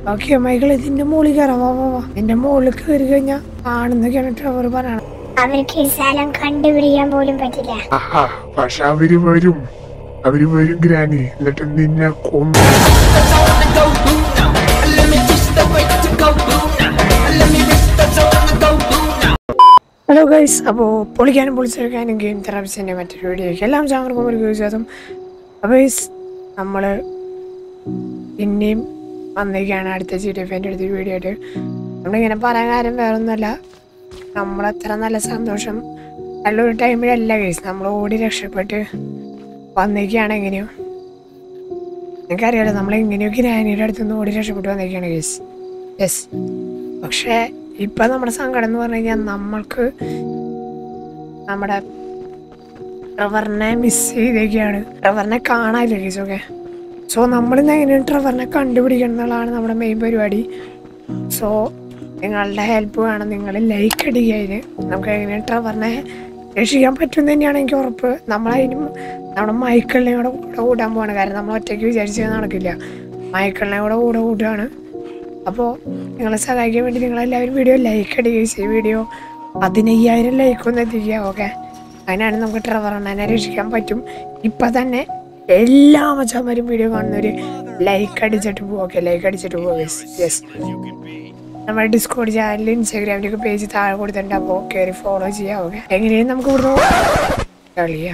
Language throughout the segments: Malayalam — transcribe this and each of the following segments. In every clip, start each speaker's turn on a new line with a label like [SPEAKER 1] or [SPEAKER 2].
[SPEAKER 1] ഓക്കെ മൈക്കിൾ ഇതിന്റെ മുകളിൽ കയറാം വാ വാ വാ എന്റെ മുകളിൽ കയറി കഴിഞ്ഞാൽ കാണുന്നൊക്കെയാണ് ട്രവർ പറയണത്
[SPEAKER 2] അവർക്ക് ഈ സ്ഥലം കണ്ടുപിടിക്കാൻ പോലും പറ്റില്ല
[SPEAKER 3] ആഹാ പക്ഷെ അവര് വരും അവര് വരും ഗ്രാനി എന്നിട്ട് നിന്നെ കൊന്നു
[SPEAKER 1] ഹലോ ഗൈസ് അപ്പോൾ പൊളിക്കാനും പൊളിച്ചെടുക്കാനും ഗെയിം തെറാപ്പിസിൻ്റെ മറ്റൊരു വീഡിയോയ്ക്ക് എല്ലാം ചാങ്ങർക്കും ഒരു വിശ്വാസം അപ്പോൾ ഗൈസ് നമ്മൾ പിന്നെയും വന്നേക്കാണ് അടുത്ത ജി ഡി എഫിൻ്റെ അടുത്തൊരു വീഡിയോ ആയിട്ട് നമ്മളിങ്ങനെ പറയാൻ കാര്യം വേറൊന്നുമല്ല നമ്മളത്ര നല്ല സന്തോഷം നല്ലൊരു ടൈമിലല്ല ഗൈസ് നമ്മൾ ഓടി രക്ഷപ്പെട്ട് വന്നേക്കാണ് എങ്ങനെയോ എനിക്കറിയാലോ നമ്മൾ എങ്ങനെയൊക്കെ ഗ്രാനിയുടെ അടുത്തുനിന്ന് ഓടി രക്ഷപ്പെട്ട് വന്നേക്കാണ് ഗൈസ് യെസ് പക്ഷേ ഇപ്പം നമ്മുടെ സങ്കടം എന്ന് പറഞ്ഞു കഴിഞ്ഞാൽ നമ്മൾക്ക് നമ്മുടെ ട്രവറിനെ മിസ് ചെയ്തേക്കാണ് ട്രവറിനെ കാണാനില്ല കേസ് ഓക്കെ സോ നമ്മളിന്ന് എങ്ങനെയാണ് ട്രവറിനെ കണ്ടുപിടിക്കണം എന്നുള്ളതാണ് നമ്മുടെ മെയിൻ പരിപാടി സോ നിങ്ങളുടെ ഹെൽപ്പ് വേണം നിങ്ങൾ ലൈക്ക് അടിക്കുക അതിന് നമുക്ക് എങ്ങനെയാണ് ട്രവറിനെ രക്ഷിക്കാൻ പറ്റും തന്നെയാണ് എനിക്ക് ഉറപ്പ് നമ്മളതിനും നമ്മുടെ മൈക്കിളിനെ കൂടെ കൂടെ കൂട്ടാൻ പോവാണ് കാരണം നമ്മൾ ഒറ്റയ്ക്ക് വിചാരിച്ചത് നടക്കില്ല മൈക്കിളിനെ കൂടെ കൂടെ കൂട്ടുകയാണ് അപ്പോൾ നിങ്ങളെ സഹായിക്കാൻ വേണ്ടി നിങ്ങളെല്ലാവരും വീഡിയോ ലൈക്ക് അടിക്കുക ഈ വീഡിയോ പതിനയ്യായിരം ലൈക്ക് ഒന്ന് എത്തിക്കുക ഓക്കെ അങ്ങനെയാണ് നമുക്ക് ട്രവർ അണ്ണനെ രക്ഷിക്കാൻ പറ്റും ഇപ്പം തന്നെ എല്ലാ മച്ചാന്മാരും വീഡിയോ കാണുന്നവർ ലൈക്ക് അടിച്ചിട്ട് പോകും ഓക്കെ ലൈക്ക് അടിച്ചിട്ട് പോകും യെസ് യെസ് നമ്മുടെ ഡിസ്കോഡ് ചാനലിൽ ഇൻസ്റ്റാഗ്രാമിലൊക്കെ പേജ് താഴെ കൊടുത്തിട്ടുണ്ട് അപ്പോൾ കയറി ഫോളോ ചെയ്യാം ഓക്കെ എങ്ങനെയും നമുക്ക് ഇവിടുന്ന് കളിയാ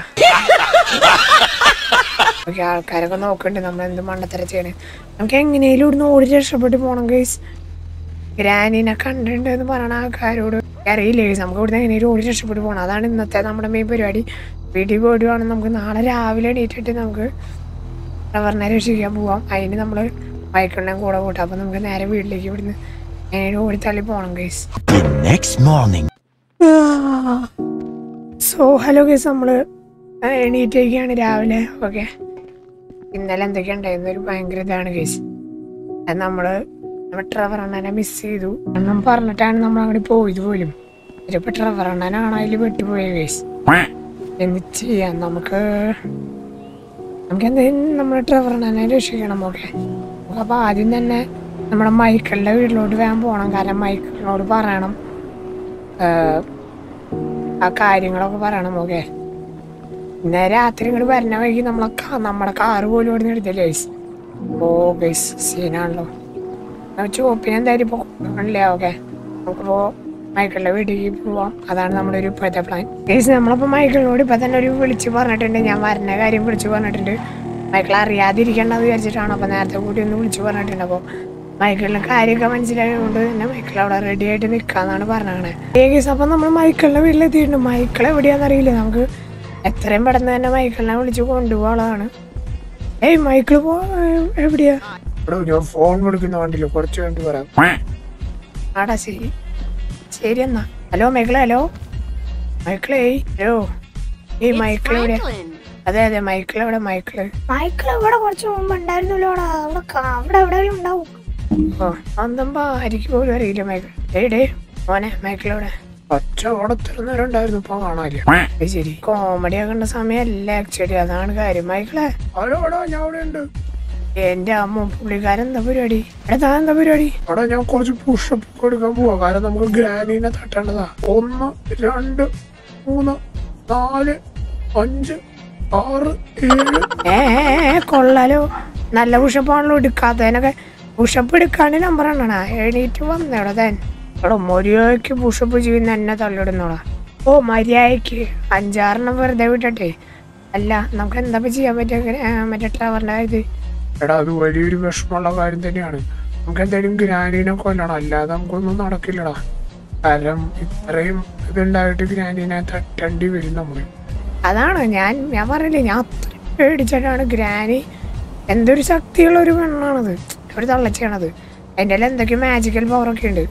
[SPEAKER 1] ഓക്കെ ആൾക്കാരൊക്കെ നോക്കുന്നുണ്ട് നമ്മൾ എന്ത് മണ്ടത്തര ചെയ്യണേ നമുക്ക് എങ്ങനെയും ഇവിടുന്ന് ഓടി രക്ഷപ്പെട്ട് പോകണം ഗൈസ് ഗ്രാനിനെ കണ്ടിട്ടുണ്ട് എന്ന് പറയണ ആൾക്കാരോട് അറിയില്ല ഗൈസ് നമുക്ക് ഇവിടുന്ന് എങ്ങനെയും ഓടി രക്ഷപ്പെട്ട് പോകണം അതാണ് ഇന്നത്തെ നമ്മുടെ മെയിൻ പരിപാടി വീട്ടിൽ പോയിടുവാണെങ്കിൽ നമുക്ക് നാളെ രാവിലെ എണീറ്റിട്ട് നമുക്ക് ഫ്ലവറിനെ രക്ഷിക്കാൻ പോവാം അതിന് നമ്മൾ മയക്കെണ്ണയും കൂടെ കൂട്ടാം അപ്പം നമുക്ക് നേരെ വീട്ടിലേക്ക് ഇവിടുന്ന് എങ്ങനെയും ഓടി തള്ളി പോകണം guys
[SPEAKER 4] The next morning.
[SPEAKER 1] So hello guys നമ്മൾ എണീറ്റേക്കാണ് രാവിലെ ഓക്കെ ഇന്നലെ എന്തൊക്കെ ഉണ്ടായിരുന്നു ഒരു ഭയങ്കര ഇതാണ് കേസ് അത് നമ്മള് നമ്മുടെ ട്രവർ അണ്ണനെ മിസ് ചെയ്തു എണ്ണം പറഞ്ഞിട്ടാണ് നമ്മൾ അങ്ങോട്ട് പോയത് പോലും ഇതിപ്പോ ട്രവർ അണ്ണനാണ് അതിൽ പെട്ടുപോയ കേസ് എന്ത് ചെയ്യാം നമുക്ക് നമുക്ക് എന്തെങ്കിലും നമ്മുടെ ട്രവർ അണ്ണനെ രക്ഷിക്കണം ഓക്കെ നമുക്ക് അപ്പോൾ ആദ്യം തന്നെ നമ്മുടെ മൈക്കിളിൻ്റെ വീട്ടിലോട്ട് വേഗം പോകണം കാരണം മൈക്കിളിനോട് പറയണം ഏഹ്, ആ കാര്യങ്ങളൊക്കെ പറയണം ഓക്കെ ഇന്നേ രാത്രി ഇങ്ങോട്ട് വരണ വഴിക്ക് നമ്മളെ കാ- നമ്മുടെ കാറ് പോലും ഇവിടെ നിന്ന് എടുത്തില്ലേ ഗൈസ് ഓ ഗൈസ് സീനാണല്ലോ ചോപ്പിന് എന്തായാലും ഇപ്പോൾ കൊണ്ടുപോകണില്ല ഓക്കെ നമുക്കിപ്പോൾ മൈക്കിളിൻ്റെ വീട്ടിലേക്ക് പോവാം അതാണ് നമ്മുടെ ഒരു ഇപ്പോഴത്തെ പ്ലാൻ ഗൈസ് നമ്മളിപ്പോൾ മൈക്കിളിനോട് ഇപ്പം തന്നെ ഒരു വിളിച്ച് പറഞ്ഞിട്ടുണ്ട് ഞാൻ വരുന്ന കാര്യം വിളിച്ച് പറഞ്ഞിട്ടുണ്ട് മൈക്കിൾ അറിയാതിരിക്കേണ്ടത് വിചാരിച്ചിട്ടാണ് അപ്പോൾ നേരത്തെ കൂടി ഒന്ന് വിളിച്ച് പറഞ്ഞിട്ടുണ്ട് അപ്പോൾ മൈക്കിളിന് കാര്യമൊക്കെ മനസ്സിലായതുകൊണ്ട് തന്നെ മൈക്കിൾ അവിടെ റെഡി ആയിട്ട് നിൽക്കാന്നാണ് പറഞ്ഞത് ഏ ഗൈസ് അപ്പം നമ്മൾ മൈക്കിളിൻ്റെ വീട്ടിലെത്തിയിട്ടുണ്ട് മൈക്കിൾ എവിടെയാണെന്നറിയില്ല നമുക്ക് എത്രയും പെട്ടെന്ന് തന്നെ മൈക്കിളിനെ വിളിച്ച് കൊണ്ടുപോകാനുള്ളതാണ് ഏയ് മൈക്കിൾ പോ എവിടെയാ
[SPEAKER 3] ഇവിടെ ഞാൻ ഫോൺ വിളിക്കുന്ന വണ്ടിയില്ല കുറച്ച് വേണ്ടി വരാം
[SPEAKER 1] ആടാ ശരി ശരി എന്നാ ഹലോ മൈക്കിള് ഹലോ മൈക്കിളേ ഹലോ ഏയ് മൈക്കിൾ എവിടെയാ അതെ അതെ മൈക്കിൾ എവിടെ മൈക്കിള്
[SPEAKER 2] മൈക്കിൾ ഇവിടെ കുറച്ച് മുമ്പ് ഉണ്ടായിരുന്നല്ലോടാ അവിടെ കാ- അവിടെ എവിടെയും ഉണ്ടാവും
[SPEAKER 1] ഓ അന്തമ്പാ എനിക്ക് പോലും അറിയില്ല മൈക്കിൾ ഏയ് ഡേ മോനെ മൈക്കിൾ എവിടെ
[SPEAKER 3] പച്ച അവിടെ തരുന്നവരുണ്ടായിരുന്നു ഇപ്പൊ കാണാനില്ല
[SPEAKER 1] അത് ശരി കോമഡി ആക്കേണ്ട സമയമല്ല ആക്ച്വലി അതാണ് കാര്യം മൈക്കിളെ
[SPEAKER 3] ഹലോ എടാ ഞാൻ അവിടെ ഉണ്ട്
[SPEAKER 1] എന്റെ അമ്മ പുള്ളിക്കാരൻ എന്താ പരിപാടി എടാ താൻ എന്താ പരിപാടി
[SPEAKER 3] അവിടെ ഞാൻ കുറച്ച് പുഷപ്പ് കൊടുക്കാൻ പോവാ കാരണം നമുക്ക് ഗ്രാനീനെ തട്ടേണ്ടതാ ഒന്ന് രണ്ട് മൂന്ന് നാല് അഞ്ച് ആറ് ഏഴ്
[SPEAKER 1] ഏ ഏ, ഏ, കൊള്ളാലോ നല്ല പുഷപ്പാണല്ലോ എടുക്കാത്തതിനൊക്കെ പുഷപ്പ് എടുക്കാണ്ട് നമ്പർ എണ്ണണ എണീറ്റ് വന്നേടാ താൻ എടോ മര്യാദയ്ക്ക് പുഷപ്പ് ചെയ്യുന്ന എന്നെ തള്ളിയിടുന്നോടാ ഓ മര്യാദയ്ക്ക് അഞ്ചാറെണ്ണം വെറുതെ വിട്ടട്ടെ അല്ല നമുക്ക് എന്താ ഇപ്പൊ ചെയ്യാൻ പറ്റുക മറ്റേ ട്രാവറിന്റെ ഇത്
[SPEAKER 3] എടാ അത് വലിയൊരു വിഷമമുള്ള കാര്യം തന്നെയാണ് നമുക്ക് എന്തായാലും ഗ്രാനീനെ കൊല്ലണം അല്ലാതെ നമുക്കൊന്നും നടക്കില്ലടാ കാരണം ഇത്രയും ഇതുണ്ടായിട്ട് ഗ്രാനീനെ തട്ടേണ്ടി വരും നമ്മള്
[SPEAKER 1] അതാണ് ഞാൻ ഞാൻ പറഞ്ഞില്ലേ ഞാൻ അത്ര പേടിച്ചിട്ടാണ് ഗ്രാനി എന്തൊരു ശക്തിയുള്ള ഒരു പെണ്ണാണത് ഒരു തള്ളച്ചാണത് അതിൻ്റെ എല്ലാം എന്തൊക്കെ മാജിക്കൽ പവറൊക്കെ ഉണ്ട്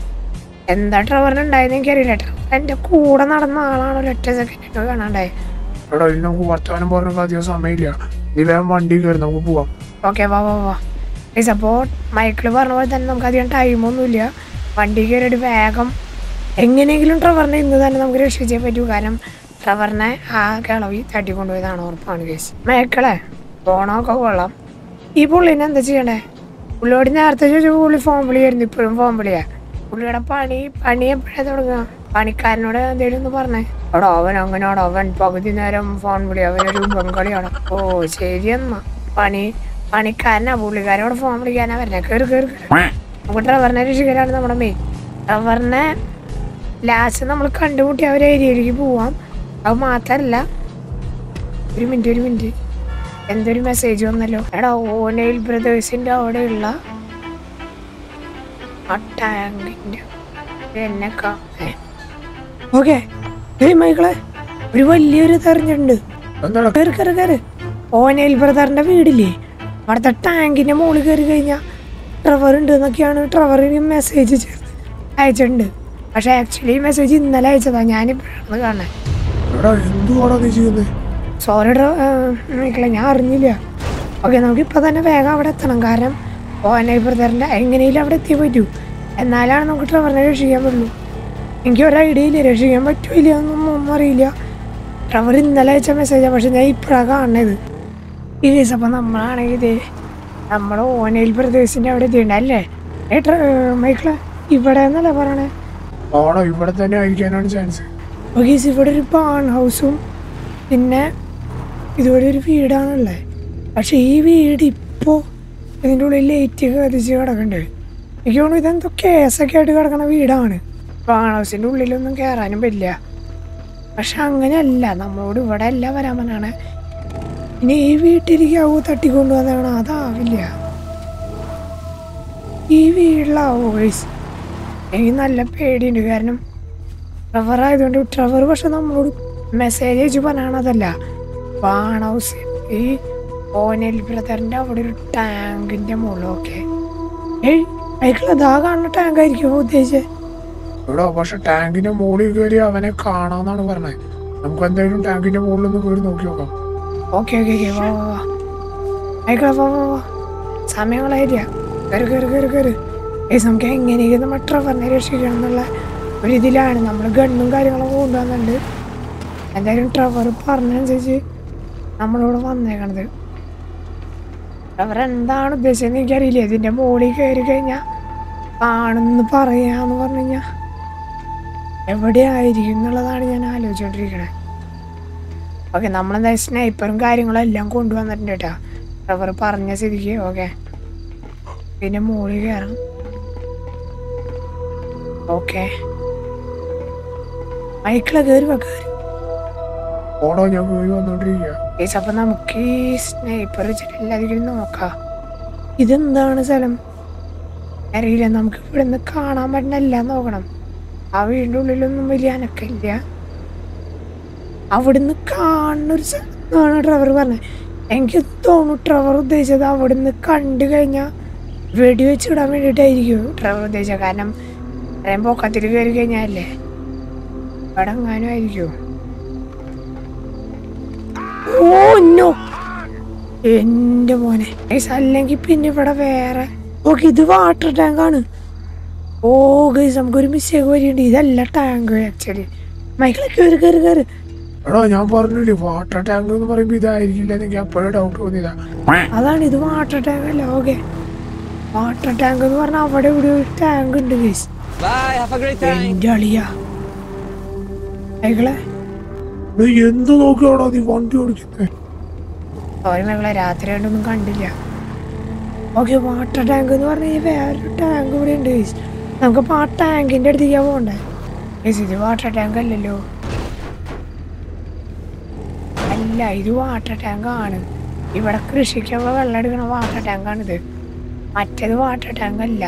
[SPEAKER 1] എന്താ ട്രവറിന് ഉണ്ടായെന്ന് എനിക്കറിയില്ല ട്രവർ എൻ്റെ കൂടെ നടന്ന ആളാണ് ഒരൊറ്റ സെക്കൻഡ് കാണാണ്ടായി
[SPEAKER 3] എടാ ഇനി നമുക്ക് വർത്തമാനം പറഞ്ഞ അധികം സമയമില്ല നീ വേഗം വണ്ടി കയറി നമുക്ക് പോവാം
[SPEAKER 1] ഓക്കെ വാ വാ വാ പ്ലീസ് അപ്പോൾ മൈക്കിൾ പറഞ്ഞ പോലെ തന്നെ നമുക്ക് അധികം ടൈമൊന്നുമില്ല വണ്ടി കയറിയിട്ട് വേഗം എങ്ങനെയെങ്കിലും ട്രവറിനെ ഇന്ന് തന്നെ നമുക്ക് രക്ഷിച്ചേ പറ്റൂ കാരണം ട്രവറിനെ ആ കിളവി തട്ടിക്കൊണ്ടുപോയതാണ് ഉറപ്പാണ് കേസ് മൈക്കിളെ പോണമൊക്കെ കൊള്ളാം ഈ പുള്ളിനെ എന്താ ചെയ്യണ്ടേ പുള്ളിയോട് നേരത്തെ ചോദിച്ചപ്പോൾ പുള്ളി ഫോൺ വിളിയായിരുന്നു ഇപ്പോഴും ഫോൺ വിളിയാ പുള്ളിയുടെ പണി പണി എപ്പോഴാ തുടങ്ങുക പണിക്കാരനോട് എന്തെങ്കിലും ഒന്ന് പറഞ്ഞേ അവിടെ അവൻ അങ്ങനെയാണോ അവൻ പകുതി നേരം ഫോൺ വിളി അവനൊരു ബംഗാളിയാണ് ഓ ശരി എന്നാ പണി പണിക്കാരനാ പുള്ളിക്കാരനോട് ഫോൺ വിളിക്കാനാ പറഞ്ഞേ കയറി കയറി കയറി നമുക്ക് ഡ്രൈവറിനെ രക്ഷിക്കലാണ് നമ്മുടെ മെയിൻ ഡ്രൈവറിനെ ലാസ്റ്റ് നമ്മൾ കണ്ടുമുട്ടി ആ ഒരു ഏരിയയിലേക്ക് പോവാം അത് മാത്രല്ല ഒരു മിനിറ്റ് ഒരു മിനിറ്റ് എന്തൊരു മെസ്സേജ് വന്നല്ലോ എടാ ഓനയിൽ ബ്രദേഴ്സിന്റെ അവിടെയുള്ള ആ ടാങ്കിന്റെ എന്നെ ഓക്കെ മൈക്കിളെ ഒരു വലിയൊരു തെരഞ്ഞിട്ടുണ്ട്
[SPEAKER 3] എന്താണ്
[SPEAKER 1] കയറി കയറി കയറി ഓനയിൽ ബ്രദറിന്റെ വീടില്ലേ അവിടുത്തെ ടാങ്കിന്റെ മുകളിൽ കയറി കഴിഞ്ഞാൽ ട്രവർ ഉണ്ട് എന്നൊക്കെയാണ് ട്രവറിന് മെസ്സേജ് ചേർത്ത് അയച്ചിട്ടുണ്ട് പക്ഷെ ആക്ച്വലി ഈ മെസ്സേജ് ഇന്നലെ അയച്ചതാ ഞാനിപ്പോഴാണ് കാണാൻ
[SPEAKER 3] എടാ എന്തുവാടാ നീ ചെയ്യുന്നത്
[SPEAKER 1] സോറി മൈക്കിളെ ഞാൻ അറിഞ്ഞില്ല ഓക്കെ നമുക്ക് ഇപ്പൊ തന്നെ വേഗം അവിടെ എത്തണം കാരണം ഓനയിൽ ബ്രദറിന്റെ എങ്ങനെയും അവിടെ എത്തിയേ പറ്റൂ എന്നാലാണ് നമുക്ക് ട്രവറിനെ രക്ഷിക്കാൻ പറ്റുള്ളൂ എനിക്ക് ഒരു ഐഡിയ ഇല്ല രക്ഷിക്കാൻ പറ്റൂല എന്നൊന്നും ഒന്നും അറിയില്ല ട്രവർ ഇന്നലെ അയച്ച മെസ്സേജാണ് പക്ഷെ ഞാൻ ഇപ്പോഴാണ് കാണുന്നത് ഈ കേസ് അപ്പം നമ്മളാണെങ്കിൽ ഇത് നമ്മുടെ ഓനയിൽ പ്രദേശിൻ്റെ അവിടെ എത്തിയിട്ടുണ്ട് അല്ലേ ഏ ട്ര മൈക്കിളെ ഇവിടെ എന്നല്ലേ പറയണേ
[SPEAKER 3] ആണോ ഇവിടെ തന്നെ ആയിരിക്കാനാണ് ചാൻസ്
[SPEAKER 1] ഓക്കെ ഇവിടെ ഒരു പാൺ ഹൗസും പിന്നെ ഇതുപോലെ ഒരു വീടാണുള്ളത് പക്ഷെ ഈ വീട് ഇപ്പോൾ ഇതിൻ്റെ ഉള്ളിൽ ലൈറ്റ് കത്തിച്ച് കിടക്കുന്നുണ്ട് എനിക്ക് തോന്നുന്നു ഇതെന്തോ കേസൊക്കെ ആയിട്ട് കിടക്കുന്ന വീടാണ് പാൺ ഹൗസിൻ്റെ ഉള്ളിലൊന്നും കയറാനും പറ്റില്ല പക്ഷെ അങ്ങനെയല്ല നമ്മളോട് ഇവിടെ അല്ല വരാൻ പറഞ്ഞാണ് ഇനി ഈ വീട്ടിലേക്ക് ആവോ തട്ടിക്കൊണ്ടുവന്നാണ് അതാവില്ല ഈ വീട്ടിലാവോ ഗൈസ് എനിക്ക് നല്ല പേടിയുണ്ട് കാരണം ട്രവർ ആയതുകൊണ്ട് ട്രവർ പക്ഷെ നമ്മളോട് മെസ്സേജ് അയച്ച് പറയണതല്ല വാൺ ഹൗസ് ഈ ഓനൽ ബ്രദറിന്റെ അവിടെ ഒരു ടാങ്കിന്റെ മുകളിലൊക്കെ ഏയ് അയക്കുള്ള അതാ കാണുന്ന ടാങ്ക് ആയിരിക്കും ഉദ്ദേശിച്ചത്
[SPEAKER 3] എടാ പക്ഷെ ടാങ്കിന്റെ മുകളിൽ കയറി അവനെ കാണാന്നാണ് പറഞ്ഞത് നമുക്ക് എന്തായാലും ടാങ്കിന്റെ മുകളിൽ ഒന്ന് കയറി നോക്കി നോക്കാം
[SPEAKER 1] ഓക്കെ ഓക്കെ ഓക്കെ വാ വാ വാ അയക്കള വാ വാ വാ സമയങ്ങളായില്ല കയറി കയറി കയറി കയറി ഏയ് നമുക്ക് എങ്ങനെയൊക്കെ നമ്മൾ ട്രവറിനെ രക്ഷിക്കണം എന്നുള്ള ഒരു ഇതിലാണ് നമ്മൾ ഗണ്ണും കാര്യങ്ങളൊക്കെ കൊണ്ടുവന്നിട്ടുണ്ട് എന്തായാലും ട്രവർ പറഞ്ഞനുസരിച്ച് നമ്മളോട് വന്നേക്കണത് ട്രവർ എന്താണ് ഉദ്ദേശിച്ചതെന്ന് എനിക്കറിയില്ല ഇതിൻ്റെ മുകളിൽ കയറി കഴിഞ്ഞാൽ ആണെന്ന് പറയാന്ന് പറഞ്ഞു കഴിഞ്ഞാൽ എവിടെയായിരിക്കും എന്നുള്ളതാണ് ഞാൻ ആലോചിച്ചുകൊണ്ടിരിക്കണത് ഓക്കെ നമ്മളെന്താ സ്നൈപ്പറും കാര്യങ്ങളും എല്ലാം കൊണ്ടുവന്നിട്ടുണ്ട് കേട്ടോ റബ്ബർ പറഞ്ഞ സ്ഥിതിക്ക് ഓക്കെ പിന്നെ മുകളിൽ കയറാം ഓക്കെ മൈക്കിളെ കയറി വാ കയറി
[SPEAKER 3] ഓടോ ഞാൻ കയറി വന്നോണ്ടിരിക്കുക
[SPEAKER 1] ഏസ് അപ്പൊ നമുക്ക് ഈ സ്നൈപ്പർ വെച്ചിട്ട് എല്ലാവരും നോക്കാം ഇതെന്താണ് സ്ഥലം അറിയില്ല നമുക്ക് ഇവിടെ നിന്ന് കാണാൻ പറ്റുന്ന എല്ലാം നോക്കണം ആ വീടിൻ്റെ ഉള്ളിലൊന്നും വലിയ അനക്കില്ല അവിടുന്ന് കാണുന്ന ഒരു സ്ഥലമാണ് ഡ്രൈവർ പറഞ്ഞത് എനിക്ക് തോന്നുന്നു ഡ്രൈവർ ഉദ്ദേശിച്ചത് അവിടുന്ന് കണ്ടു കഴിഞ്ഞാൽ വെടിവെച്ച് വിടാൻ വേണ്ടിയിട്ടായിരിക്കും ഡ്രൈവർ ഉദ്ദേശിച്ചത് കാരണം അത്രയും പൊക്കത്തിൽ കയറി കഴിഞ്ഞാലേ ഇവിടെ എങ്ങാനും ആയിരിക്കുമോ ഓ നോ എന്റെ മോനെ ഗൈസ് അല്ലെങ്കിൽ പിന്നെ ഇവിടെ വേറെ ഓക്കെ ഇത് വാട്ടർ ടാങ്ക് ആണ് ഓ ഗൈസ് നമുക്കൊരു മിസ്റ്റേക്ക് വരിയുണ്ട് ഇതല്ല ടാങ്ക് ആക്ച്വലി മൈക്കിളെ കയറി കയറി കയറി
[SPEAKER 3] എടാ ഞാൻ പറഞ്ഞില്ലേ വാട്ടർ ടാങ്ക് എന്ന് പറയുമ്പോ ഇതായിരിക്കില്ല എനിക്ക് അപ്പോഴേ ഡൗട്ട് തോന്നിയതാ
[SPEAKER 1] അതാണ് ഇത് വാട്ടർ ടാങ്ക് അല്ല ഓക്കെ വാട്ടർ ടാങ്ക് എന്ന് പറഞ്ഞാൽ അവിടെ ഇവിടെ ഒരു ടാങ്ക് ഉണ്ട് guys
[SPEAKER 5] Bye, have a great time.
[SPEAKER 1] എന്റെ അളിയ മൈക്കിളെ
[SPEAKER 3] നീ എന്ത് നോക്കിയാണോ നീ വണ്ടി ഓടിക്കുന്നത്
[SPEAKER 1] സോറി മൈക്കിളെ രാത്രി ആയിട്ടൊന്നും കണ്ടില്ല ഓക്കെ വാട്ടർ ടാങ്ക് എന്ന് പറഞ്ഞു കഴിഞ്ഞാൽ വേറൊരു ടാങ്ക് ഇവിടെ ഉണ്ട് ഗൈസ് നമുക്കിപ്പോൾ ആ ടാങ്കിൻ്റെ അടുത്തേക്കാ പോകണ്ടേ ഗൈസ് ഇത് വാട്ടർ ടാങ്ക് അല്ലല്ലോ അല്ല ഇത് വാട്ടർ ടാങ്ക് ആണ് ഇവിടെ കൃഷിക്കൊക്കെ വെള്ളം എടുക്കണ വാട്ടർ ടാങ്കാണിത് മറ്റേത് വാട്ടർ ടാങ്ക് അല്ല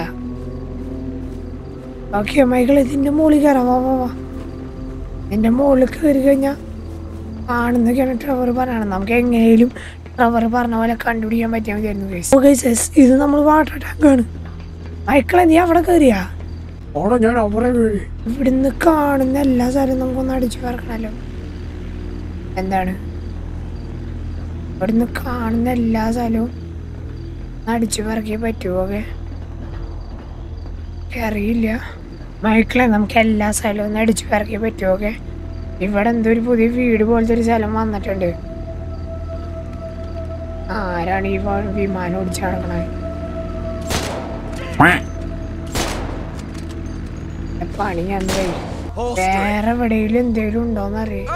[SPEAKER 1] ഓക്കെ മൈക്കിൾ ഇതിൻ്റെ മുകളിൽ കയറാം വാ വാ വാ ഇതിൻ്റെ മുകളിൽ കയറി കഴിഞ്ഞാൽ ആണെന്നൊക്കെയാണ് ട്രവർ പറയണത് നമുക്ക് എങ്ങനെയും ട്രവർ പറഞ്ഞ പോലെ കണ്ടുപിടിക്കാൻ പറ്റിയാൽ മതിയായിരുന്നു ഗൈസ് ഓക്കെ ഇത് നമ്മൾ വാട്ടർ ടാങ്ക് ആണ് മൈക്കിളെ നീ അവിടെ കയറിയാ
[SPEAKER 3] ഓടോ ഞാൻ അവരെ കയറി
[SPEAKER 1] ഇവിടുന്ന് കാണുന്ന എല്ലാ സ്ഥലവും നമുക്കൊന്ന് അടിച്ചു പറക്കണല്ലോ എന്താണ് ഇവിടുന്ന് കാണുന്ന എല്ലാ സ്ഥലവും ഒന്ന് അടിച്ചു പറക്കിയേ പറ്റുമോ ഓക്കെ അറിയില്ല മൈക്കിളെ നമുക്ക് എല്ലാ സ്ഥലവും ഒന്ന് അടിച്ചു പറക്കിയേ പറ്റുമോ ഓക്കെ ഇവിടെ എന്തോ ഒരു പുതിയ വീട് പോലത്തെ ഒരു സ്ഥലം വന്നിട്ടുണ്ട് ആരാണ് ഈ വ- വിമാനം ഓടിച്ച് നടക്കണത് പണി ഞാൻ കഴിയും വേറെ എവിടെയെങ്കിലും എന്തെങ്കിലും ഉണ്ടോന്ന് അറിയാം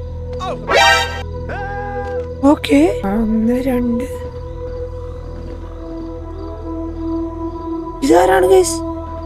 [SPEAKER 1] ഓക്കെ ഒന്ന് രണ്ട് ഇതാരാണ് കേസ്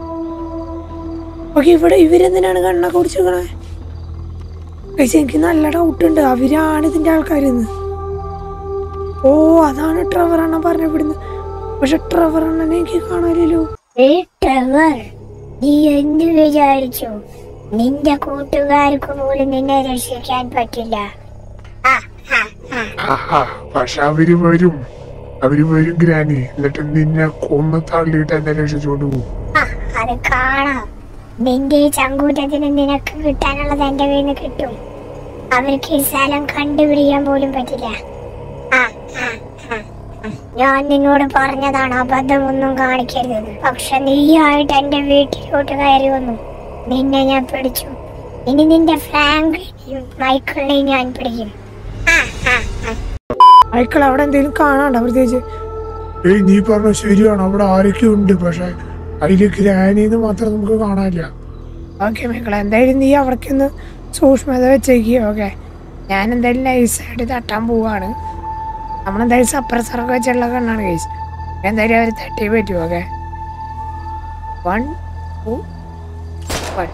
[SPEAKER 1] ഓക്കെ ഇവിടെ ഇവരെന്തിനാണ് കണ്ണൊക്കെ കുടിച്ചിരിക്കണേ കേസ് എനിക്ക് നല്ല ഡൗട്ട് ഉണ്ട് അവരാണ് ഇതിന്റെ ആൾക്കാരെന്ന് ഓ അതാണ് ട്രവർ അണ്ണ പറഞ്ഞ ഇവിടുന്ന് പക്ഷെ ട്രവർ അണ്ണനെ എനിക്ക് കാണാനില്ലല്ലോ
[SPEAKER 2] ഏ ട്രെവർ നീ എന്ത് വിചാരിച്ചു നിന്റെ കൂട്ടുകാർക്ക് പോലും നിന്നെ രക്ഷിക്കാൻ പറ്റില്ല ആ, ആ, ആ.
[SPEAKER 3] ആഹാ പക്ഷെ അവര് വരും അവര് വരും ഗ്രാനി എന്നിട്ട് നിന്നെ കൊന്ന് തള്ളിയിട്ട് എന്നെ രക്ഷിച്ചോണ്ട് പോകും
[SPEAKER 2] ആ, അത് കാണാം നിന്റെ ഈ ചങ്കൂറ്റത്തിന് നിനക്ക് കിട്ടാനുള്ളത് എന്റെ കയ്യിൽ നിന്ന് കിട്ടും അവർക്ക് ഈ സ്ഥലം കണ്ടുപിടിക്കാൻ പോലും പറ്റില്ല ആ, ആ, ആ, ആ. ഞാൻ നിന്നോട് പറഞ്ഞതാണ് അബദ്ധമൊന്നും കാണിക്കരുത് പക്ഷെ നീയായിട്ട് എന്റെ വീട്ടിലോട്ട് കയറി വന്നു നിന്നെ ഞാൻ പിടിച്ചു ഇനി നിന്റെ ഫ്രാങ്കിനെയും മൈക്കിളിനെയും ഞാൻ പിടിക്കും ആ, ആ, ആ.
[SPEAKER 1] മൈക്കിൾ അവിടെ എന്തെങ്കിലും കാണാണ്ടോ പ്രത്യേകിച്ച്
[SPEAKER 3] ഏയ് നീ പറഞ്ഞ ശരിയാണ് അവിടെ ആരൊക്കെ ഉണ്ട് പക്ഷെ അതില് ഗ്രാനിന്ന് മാത്രം നമുക്ക് കാണാനില്ല
[SPEAKER 1] ഓക്കെ മൈക്കിൾ എന്തായാലും നീ അവിടേക്കൊന്ന് സൂക്ഷ്മത വെച്ചേക്കുക ഓക്കെ ഞാൻ എന്തായാലും നൈസായിട്ട് തട്ടാൻ പോവാണ് നമ്മളെന്തായാലും സപ്രസറൊക്കെ വെച്ചുള്ള കണ്ണാണ് കേസ് എന്തായാലും അവർ തട്ടി പറ്റും okay one two one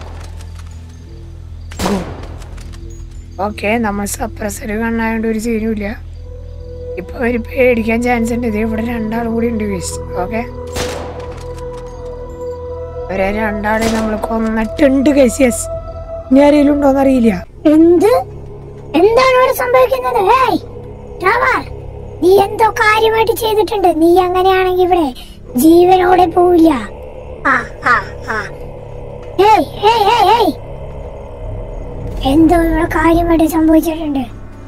[SPEAKER 1] okay നമ്മൾ സപ്രസർ കണ്ണായോണ്ട് ഒരു സീനും ഇല്ല ഇപ്പൊ അവര് പേടിക്കാൻ ചാൻസ് ഉണ്ട് ഇത് ഇവിടെ രണ്ടാളും കൂടി ഉണ്ട് കേസ് ഓക്കെ അവരെ രണ്ടാളെ നമ്മൾ കൊന്നിട്ടുണ്ട് കേസ് യെസ് ഇനി ആരെങ്കിലും ഉണ്ടോന്ന് അറിയില്ല
[SPEAKER 2] എന്ത് എന്താണ് ഇവിടെ സംഭവിക്കുന്നത് ഹേയ് ട്രവർ നീ എന്തോ കാര്യമായിട്ട് ചെയ്തിട്ടുണ്ട് നീ അങ്ങനെയാണെങ്കിൽ ഇവിടെ ജീവനോടെ പോവില്ല ആ ആ ആ ഹേയ് ഹേയ് ഹേയ് ഹേയ് എന്തോ ഇവിടെ കാര്യമായിട്ട് സംഭവിച്ചിട്ടുണ്ട്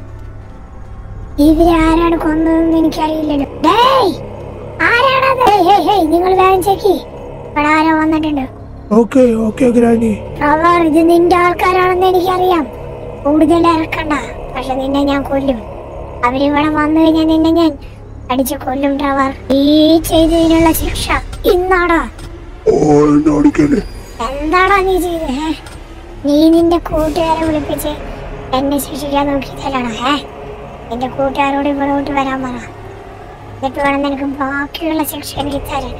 [SPEAKER 2] ഇവരെ ആരാണ് കൊന്നതെന്ന് എനിക്കറിയില്ലല്ലോ ഡേയ് ആരാണത് ഹേയ് ഹേയ് ഹേയ് നിങ്ങൾ വേഗം ചെക്കി ഇവിടെ ആരോ വന്നിട്ടുണ്ട്
[SPEAKER 3] ഓക്കെ ഓക്കെ ഗ്രാനി
[SPEAKER 2] ട്രവർ ഇത് നിന്റെ ആൾക്കാരാണെന്ന് എനിക്കറിയാം കൂടുതൽ ഇറക്കണ്ട പക്ഷെ നിന്നെ ഞാൻ കൊല്ലും അവരിവിടെ വന്നു കഴിഞ്ഞാൽ നിന്നെ ഞാൻ അടിച്ചു കൊല്ലും ട്രവർ ഈ ചെയ്തതിനുള്ള ശിക്ഷ ഇന്നാടാ
[SPEAKER 3] ഓ എന്നെ ഓടിക്കല്ലേ
[SPEAKER 2] എന്താടാ നീ ചെയ്തത് ഏ? നീ നിന്റെ കൂട്ടുകാരെ വിളിപ്പിച്ച് എന്നെ ശിക്ഷിക്കാൻ നോക്കിയതല്ലടാ ഏ നിന്റെ കൂട്ടുകാരോട് ഇവിടോട്ട് വരാൻ പറ എന്നിട്ട് വേണം നിനക്ക് ബാക്കിയുള്ള ശിക്ഷ എനിക്ക് തരാൻ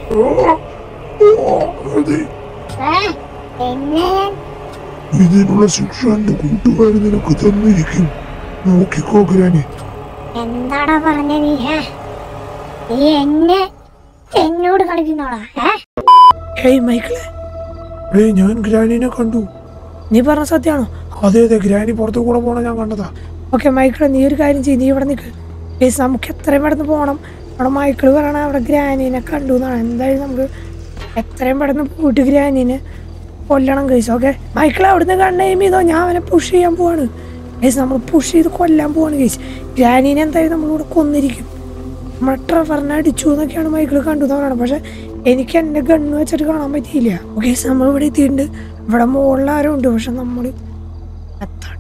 [SPEAKER 3] അതെ
[SPEAKER 2] ഏ? എന്നെ ഞാൻ
[SPEAKER 3] ഇതിനുള്ള ശിക്ഷ എന്റെ കൂട്ടുകാർ നിനക്ക് തന്നിരിക്കും നോക്കിക്കോ ഗ്രാനി
[SPEAKER 2] എന്താടാ പറഞ്ഞ നീ ഏ? നീ എന്നെ എന്നോട് കളിക്കുന്നോടാ ഏ
[SPEAKER 1] ഹേയ് മൈക്കിളെ
[SPEAKER 3] ഏയ് ഞാൻ ഗ്രാനിനെ കണ്ടു
[SPEAKER 1] നീ പറഞ്ഞ സത്യമാണോ
[SPEAKER 3] അതെ അതെ ഗ്രാനി പുറത്തു കൂടെ പോണ ഞാൻ കണ്ടതാ
[SPEAKER 1] ഓക്കെ മൈക്കിളെ നീ ഒരു കാര്യം ചെയ്യ് നീ ഇവിടെ നിൽക്ക് കേസ് നമുക്ക് എത്രയും പെട്ടെന്ന് പോകണം അവിടെ മൈക്കിള് പറയണ അവിടെ ഗ്രാനീനെ കണ്ടു എന്നാണ് എന്തായാലും നമുക്ക് എത്രയും പെട്ടെന്ന് പോയിട്ട് ഗ്രാനീനെ കൊല്ലണം കേസ് ഓക്കെ മൈക്കിളെ അവിടുന്ന് കണ്ണ എയിം ചെയ്തോ ഞാൻ അവനെ പുഷ് ചെയ്യാൻ പോവാണ് കേസ് നമ്മൾ പുഷ് ചെയ്ത് കൊല്ലാൻ പോവാണ് കേസ് ഗ്രാനീനെ എന്തായാലും നമ്മളിവിടെ കൊന്നിരിക്കും നമ്മളെ ട്രവറിനെ അടിച്ചു എന്നൊക്കെയാണ് മൈക്കിൾ കണ്ടു എന്ന് പറയണത് പക്ഷെ എനിക്ക് എൻ്റെ ഗണ്ണ് വെച്ചിട്ട് കാണാൻ പറ്റിയില്ല ഓക്കെ നമ്മൾ ഇവിടെ എത്തിയിട്ടുണ്ട് ഇവിടെ മുകളിൽ ആരും ഉണ്ട് പക്ഷെ നമ്മൾ എത്താണ്ട്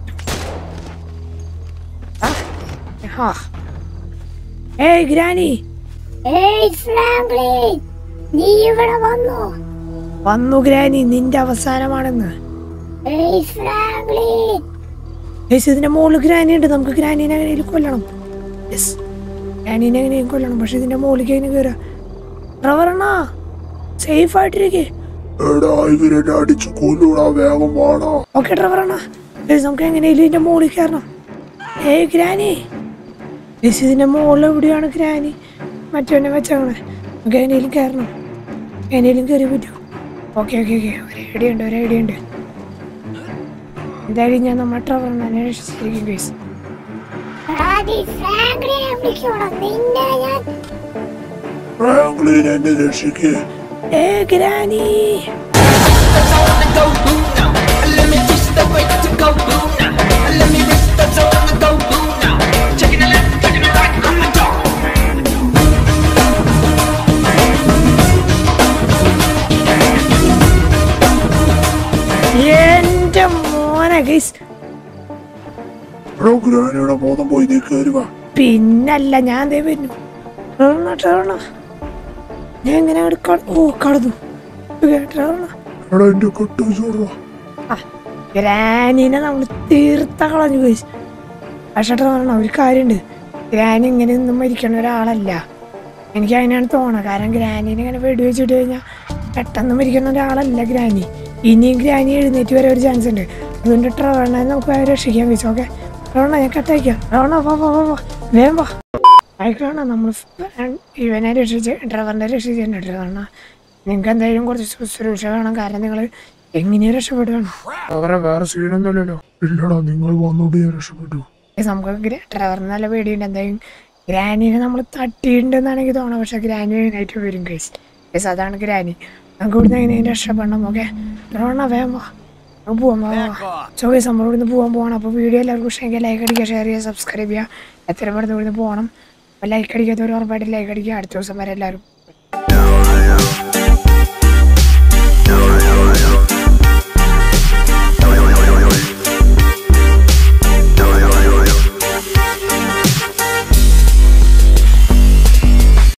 [SPEAKER 1] ആ ഏയ് ഗ്രാനി
[SPEAKER 2] ഏയ് ഫ്രാങ്ക്ലിൻ നീ ഇവിടെ വന്നു
[SPEAKER 1] വന്നു ഗ്രാനി നിന്റെ അവസാനമാണെന്ന്
[SPEAKER 2] ഏയ് ഫ്രാങ്ക്ലിൻ
[SPEAKER 1] യെസ് ഇതിന്റെ മുകളിൽ ഗ്രാനി ഉണ്ട് നമുക്ക് ഗ്രാനീനെ എങ്ങനെയും കൊല്ലണം യെസ് ഗ്രാനീനെ എങ്ങനെയും കൊല്ലണം പക്ഷെ ഇതിന്റെ മുകളിലേക്ക് അതിന് കയറുക റവറണ്ണാ സേഫ് ആയിട്ടിരിക്കേ
[SPEAKER 3] എടാ ഇവരെ അടിച്ചു കൊല്ലൂടാ വേഗം വാടാ
[SPEAKER 1] ഓക്കെ ഡ്രൈവറാണ് നമുക്ക് എങ്ങനെയും ഇതിന്റെ മുകളിൽ കയറണം ഏയ് ഗ്രാനി യെസ് ഇതിന്റെ മുകളിൽ എവിടെയാണ് ഗ്രാനി മറ്റവനെ വെച്ചേക്കണേ നമുക്ക് എങ്ങനെയും കയറണം എങ്ങനെയും കയറി പറ്റുമോ ഓക്കെ ഓക്കെ ഓക്കെ ഒരു ഐഡിയ ഉണ്ട് ഒരു ഐഡിയ ഉണ്ട് എന്തായാലും ഞാൻ നമ്മുടെ ട്രവറിനെ രക്ഷിച്ചിരിക്കും കേസ്
[SPEAKER 2] എടാ, നീ ഫ്രാങ്ക്ലിനെ വിളിക്കോടാ നിന്നെ ഞാൻ
[SPEAKER 3] ഫ്രാങ്ക്ലിൻ എന്നെ രക്ഷിക്കേ
[SPEAKER 1] ഏ ഗ്രാനി എന്റെ മോനെ ഗൈസ്
[SPEAKER 3] എടോ ഗ്രാനിയുടെ ബോധം പോയി നീ കയറി വാ
[SPEAKER 1] പിന്നല്ല ഞാൻ ദേ വരുന്നു ടേർണ ടേർണ ഞാൻ എങ്ങനെ അങ്ങട് കട- ഓ കടന്നു കേട്ടോ
[SPEAKER 3] എടാ എന്റെ കെട്ടു ചോറാ
[SPEAKER 1] ഗ്രാനീനെ നമ്മൾ തീർത്ത കളഞ്ഞു പോയി പക്ഷേ പറഞ്ഞ ഒരു കാര്യമുണ്ട് ഗ്രാനി ഇങ്ങനെ ഒന്നും മരിക്കണ ഒരാളല്ല എനിക്ക് അതിനാണ് തോന്നുന്നത് കാരണം ഗ്രാനീനെ ഇങ്ങനെ വെടിവെച്ചിട്ട് കഴിഞ്ഞാൽ പെട്ടെന്ന് മരിക്കുന്ന ഒരാളല്ല ഗ്രാനി ഇനിയും ഗ്രാനി എഴുന്നേറ്റ് വരെ ഒരു ചാൻസ് ഉണ്ട് അതുകൊണ്ട് ട്രവണെ നമുക്ക് അവരെ രക്ഷിക്കാൻ വെച്ചു ഓക്കെ ട്രവണ ഞാൻ കട്ടയക്കാം ട്രവണ വാ വാ വാ വാ വേഗം വാ ആയിക്കോണ നമ്മൾ ഇവനെ രക്ഷിച്ച് ഡ്രൈവറിനെ രക്ഷിച്ചിട്ടുണ്ട് ട്രവണ നിങ്ങൾക്ക് എന്തായാലും കുറച്ച് ശുശ്രൂഷ വേണം കാരണം നിങ്ങൾ എങ്ങനെയും രക്ഷപ്പെടുകയാണ്
[SPEAKER 3] അവരെ വേറെ സീനൊന്നുമില്ലല്ലോ ഇല്ലടാ നിങ്ങൾ വന്നോണ്ട് ഞാൻ രക്ഷപ്പെട്ടു
[SPEAKER 1] ഗൈസ്, നമുക്ക് ഗ്ര- ഡ്രൈവറിന് നല്ല പേടിയുണ്ട് എന്തായാലും ഗ്രാനിനെ നമ്മൾ തട്ടിയിട്ടുണ്ടെന്നാണ് എനിക്ക് തോന്നുന്നത് പക്ഷെ ഗ്രാനി എഴുന്നേറ്റ് വരും കേസ് കേസ് അതാണ് ഗ്രാനി നമുക്ക് ഇവിടുന്ന് എങ്ങനെയും രക്ഷപ്പെടണം ഓക്കെ ഡ്രോണ വേഗം വാ നമുക്ക് പോവാം വാ സോ ഗൈസ് നമ്മൾ ഇവിടുന്ന് പോകാൻ പോകണം അപ്പോൾ വീഡിയോ എല്ലാവർക്കും ഇഷ്ടമെങ്കിൽ ലൈക്ക് അടിക്കുക ഷെയർ ചെയ്യുക സബ്സ്ക്രൈബ് ചെയ്യുക എത്ര പെടുന്ന ഇവിടുന്ന് പോകണം അപ്പോൾ ലൈക്ക് അടിക്കാത്തവർ ഉറപ്പായിട്ട് ലൈക്ക് അടിക്കുക അടുത്ത ദിവസം വരെ എല്ലാവരും